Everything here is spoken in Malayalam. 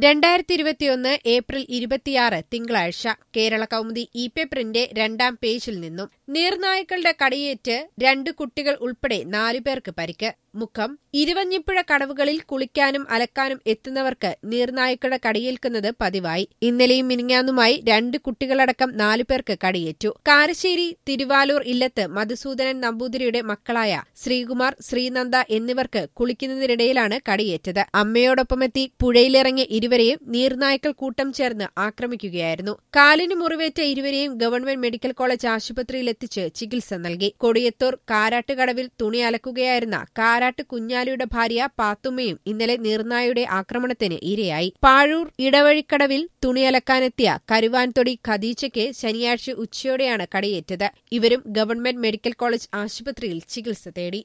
രണ്ടായിരത്തി ഇരുപത്തിയൊന്ന് ഏപ്രിൽ ഇരുപത്തിയാറ് തിങ്കളാഴ്ച കേരള കൗമുദി ഇ പേപ്പറിന്റെ രണ്ടാം പേജിൽ നിന്നും നീർനായ്ക്കളുടെ കടിയേറ്റ് രണ്ട് കുട്ടികൾ ഉൾപ്പെടെ നാലുപേർക്ക് പരിക്ക് മുഖം ഇരുവഞ്ഞിപ്പുഴ കടവുകളിൽ കുളിക്കാനും അലക്കാനും എത്തുന്നവർക്ക് നീർനായ്ക്കളുടെ കടിയേൽക്കുന്നത് പതിവായി ഇന്നലെയും മിനിങ്ങാന്നുമായി രണ്ട് കുട്ടികളടക്കം നാലുപേർക്ക് കടിയേറ്റു കാരശ്ശേരി തിരുവാലൂർ ഇല്ലത്ത് മധുസൂദനൻ നമ്പൂതിരിയുടെ മക്കളായ ശ്രീകുമാർ ശ്രീനന്ദ എന്നിവർക്ക് കുളിക്കുന്നതിനിടയിലാണ് കടിയേറ്റത് അമ്മയോടൊപ്പമെത്തി പുഴയിലിറങ്ങിയ ഇരുവരെയും നീർനായ്ക്കൾ കൂട്ടം ചേർന്ന് ആക്രമിക്കുകയായിരുന്നു കാലിന് മുറിവേറ്റ ഇരുവരെയും ഗവൺമെന്റ് മെഡിക്കൽ കോളേജ് ആശുപത്രിയിലെത്തിച്ച് ചികിത്സ നൽകി കൊടിയത്തൂർ കാരാട്ടുകടവിൽ തുണി അലക്കുകയായിരുന്ന കാരാട്ട് കുഞ്ഞാലിയുടെ ഭാര്യ പാത്തുമ്മയും ഇന്നലെ നീർനായയുടെ ആക്രമണത്തിന് ഇരയായി പാഴൂർ ഇടവഴിക്കടവിൽ തുണി അലക്കാനെത്തിയ കരുവാൻതൊടി ഖദീജയ്ക്ക് ശനിയാഴ്ച ഉച്ചയോടെയാണ് കടിയേറ്റത് ഇവരും ഗവൺമെന്റ് മെഡിക്കൽ കോളേജ് ആശുപത്രിയിൽ ചികിത്സ തേടി